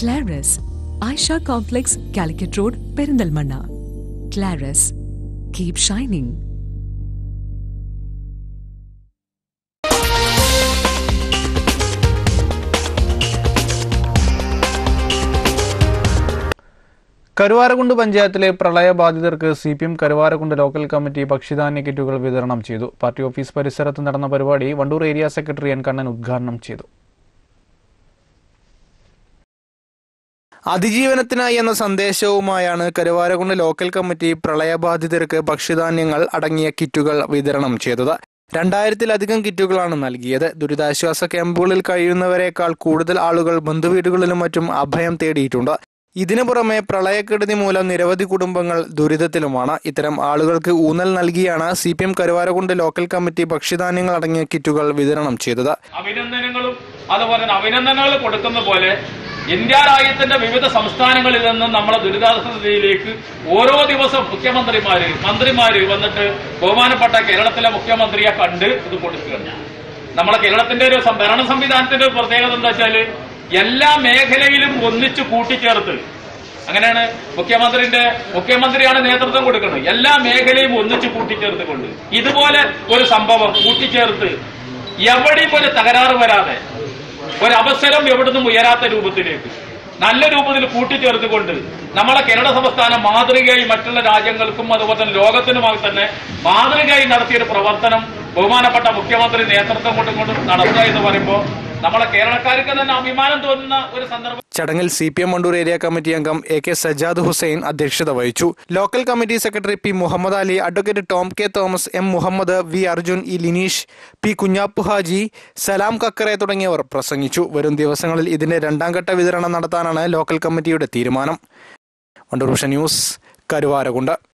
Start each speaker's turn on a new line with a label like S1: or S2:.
S1: Claris, Aisha Complex, Calicut Road, Perindalmanna. Claris, keep shining.
S2: Karuvarakundu പഞ്ചായത്തിലെ പ്രളയബാധിതർക്ക് C P M Karuvarakundu local committee ഭക്ഷ്യധാന്യ കിറ്റുകൾ വിതരണം ചെയ്തു പാർട്ടി ഓഫീസ് പരിസരത്ത് നടന്ന പരിപാടി Wandoor area secretary N Kannan ഉദ്ഘാടനം ചെയ്തു അതിജീവനത്തിനായി എന്ന സന്ദേശവുമായാണ് കരുവാരകുണ്ട് ലോക്കൽ കമ്മിറ്റി പ്രളയബാധിതർക്ക് ഭക്ഷ്യധാന്യങ്ങൾ അടങ്ങിയ കിറ്റുകൾ വിതരണം ചെയ്തത് രണ്ടായിരത്തിലധികം കിറ്റുകളാണ് നൽകിയത് ദുരിതാശ്വാസ ക്യാമ്പുകളിൽ കഴിയുന്നവരെക്കാൾ കൂടുതൽ ആളുകൾ ബന്ധുവീടുകളിലും മറ്റും അഭയം തേടിയിട്ടുണ്ട് ഇതിനു പുറമെ പ്രളയക്കെടുതി മൂലം നിരവധി കുടുംബങ്ങൾ ദുരിതത്തിലുമാണ് ഇത്തരം ആളുകൾക്ക് ഊന്നൽ നൽകിയാണ് C P M Karuvarakundu local committee ഭക്ഷ്യധാന്യങ്ങൾ അടങ്ങിയ കിറ്റുകൾ വിതരണം ചെയ്തത്
S3: അഭിനന്ദനങ്ങളും അതുപോലെ തന്നെ അഭിനന്ദനങ്ങൾ കൊടുക്കുന്ന പോലെ ഇന്ത്യ രാജ്യത്തിന്റെ വിവിധ സംസ്ഥാനങ്ങളിൽ നിന്നും നമ്മളെ ദുരിതാശ്വാസത്തിലേക്ക് ഓരോ ദിവസം മുഖ്യമന്ത്രിമാര് മന്ത്രിമാര് വന്നിട്ട് ബഹുമാനപ്പെട്ട കേരളത്തിലെ മുഖ്യമന്ത്രിയെ കണ്ട് ഇത് കൊടുക്കുകയാണ് നമ്മളെ കേരളത്തിന്റെ ഒരു സം- ഭരണ സംവിധാനത്തിന്റെ ഒരു പ്രത്യേകത എന്താ വെച്ചാല് എല്ലാ മേഖലയിലും ഒന്നിച്ചു കൂട്ടിച്ചേർത്ത് അങ്ങനെയാണ് മുഖ്യമന്ത്രിന്റെ മുഖ്യമന്ത്രിയാണ് നേതൃത്വം കൊടുക്കുന്നത് എല്ലാ മേഖലയും ഒന്നിച്ചു കൂട്ടിച്ചേർത്തുകൊണ്ട് ഇതുപോലെ ഒരു സംഭവം കൂട്ടിച്ചേർത്ത് എവിടെയും ഒരു തകരാറ് വരാതെ ഒരവസരം എവിടുന്നും ഉയരാത്ത രൂപത്തിലേക്ക് നല്ല രൂപത്തിൽ കൂട്ടിച്ചേർത്തുകൊണ്ട് നമ്മളെ കേരള സംസ്ഥാനം മാതൃകയായി മറ്റുള്ള രാജ്യങ്ങൾക്കും അതുപോലെ തന്നെ ലോകത്തിനുമായി തന്നെ മാതൃകയായി നടത്തിയൊരു പ്രവർത്തനം ബഹുമാനപ്പെട്ട മുഖ്യമന്ത്രി നേതൃത്വം കൊണ്ടുകൊണ്ട് നടത്തുക എന്ന് പറയുമ്പോൾ നമ്മളെ കേരളക്കാർക്ക് തന്നെ അഭിമാനം തോന്നുന്ന ഒരു സന്ദർഭം
S2: ചടങ്ങിൽ C P M Mandoor area committee അംഗം എ കെ സജാദ് ഹുസൈൻ അധ്യക്ഷത വഹിച്ചു local committee secretary P Muhammad Ali advocate Tom K Thomas M Muhammad V Arjun E Lineesh P Kunhappu Haji Salam Kakkare തുടങ്ങിയവർ പ്രസംഗിച്ചു വരും ദിവസങ്ങളിൽ ഇതിന്റെ രണ്ടാം ഘട്ട വിതരണം നടത്താനാണ് ലോക്കൽ കമ്മിറ്റിയുടെ തീരുമാനം വണ്ടൂർ വിഷൻ ന്യൂസ് കരുവാരകുണ്ട്